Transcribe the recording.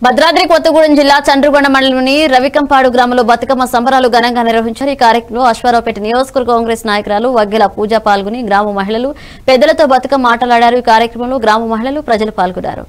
భద్రాద్రి కొత్తగూడెం జిల్లా చంద్రగొండ మండలంలోని రవికంపాడు గ్రామంలో బతుకమ్మ సంబరాలు ఘనంగా నిర్వహించారు ఈ కార్యక్రమంలో అశ్వారావుపేట నియోజకవర్గ కాంగ్రెస్ నాయకురాలు వగ్గెల పూజ పాల్గొని గ్రామ మహిళలు పెద్దలతో బతుకమ్మ ఆటలాడారు ఈ కార్యక్రమంలో గ్రామ మహిళలు ప్రజలు పాల్గొన్నారు